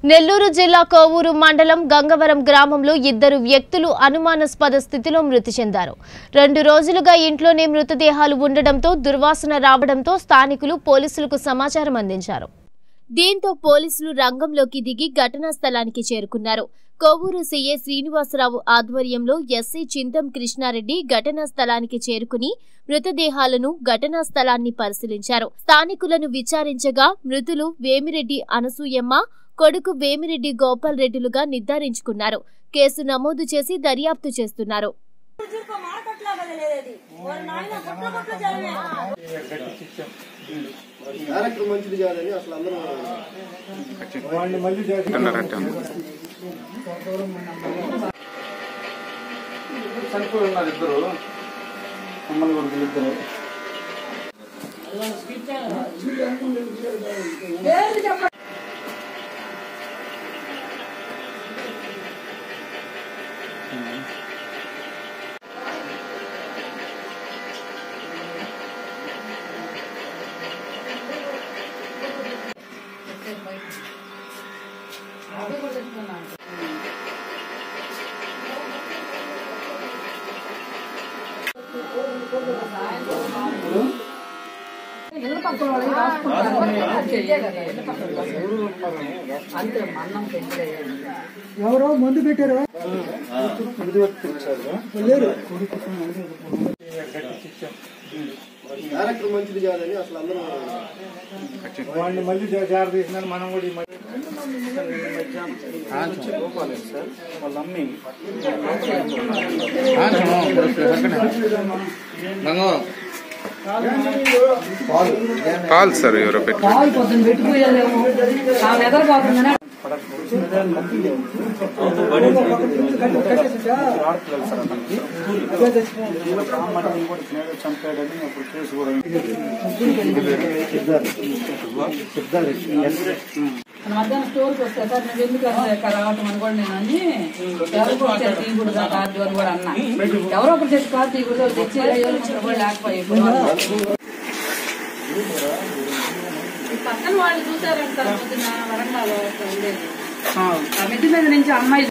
నెల్లూరు జిల్లా కోవూరు మండలం గంగవరం గ్రామంలో ఇద్దరు వ్యక్తులు అనుమానాస్పద స్థితిలో మృతి చెందారు రెండు రోజులుగా ఇంట్లోనే మృతదేహాలు ఉండడంతో దుర్వాసన రావడంతో స్థానికులు పోలీసులకు సమాచారం అందించారు దీంతో పోలీసులు రంగంలోకి దిగి ఘటనా స్థలానికి చేరుకున్నారు కోవూరు సీఏ శ్రీనివాసరావు ఆధ్వర్యంలో ఎస్ఐ చింతం కృష్ణారెడ్డి ఘటనా స్థలానికి చేరుకుని మృతదేహాలను ఘటనా స్థలాన్ని పరిశీలించారు స్థానికులను విచారించగా మృతులు వేమిరెడ్డి అనసూయమ్మ కొడుకు వేమిరెడ్డి గోపాల్ రెడ్డిలుగా నిర్ధారించుకున్నారు కేసు నమోదు చేసి దర్యాప్తు చేస్తున్నారు చూసుకో మార్కెట్లో బదిలేదు వారు నాయన పొట్ల పొట్ల జరమే క్యారెక్టర్ మంచిది కాదని అసలు అందరూ చనిపోయి ఉన్నారు ఇద్దరు అమ్మని కొడుకులు ఇద్దరు ఎవరో మందు పెట్టారు లేరు క్యారెక్టర్ మంచిది కాదని అసలు అందరూ వాడిని మళ్ళీ జాగ్రత్త తీసినారు మనం కూడా ఈ మధ్య గోపాలే సార్ వాళ్ళ అమ్మి కాల్ సార్ ఎవరో పెట్టి పాలు పొద్దున్న పెట్టిపోయాలేమో ఆమె ఎదరపోతుందనే ఆడపిల్లలు సార్ అతనికి అమ్మని కూడా తినేదో చంపాడని అప్పుడు కేసు కూడా మన మధ్యాహ్నం స్టోర్కి వస్తే సార్ నువ్వు ఎందుకు అసలు ఇక్కడ రావటం అని కూడా నేను అని ఎవరు వచ్చారు తీయకూడదు ఆ కార్డు అని కూడా అన్నా ఎవరో ఒకరు తెచ్చి కాదు తీయకూడదు తెచ్చి కూడా లేకపోయి పక్కన వాళ్ళు చూసారంట పొద్దున వరండాలో ఉండేది ఆ మిద్ది మీద నుంచి అమ్మాయి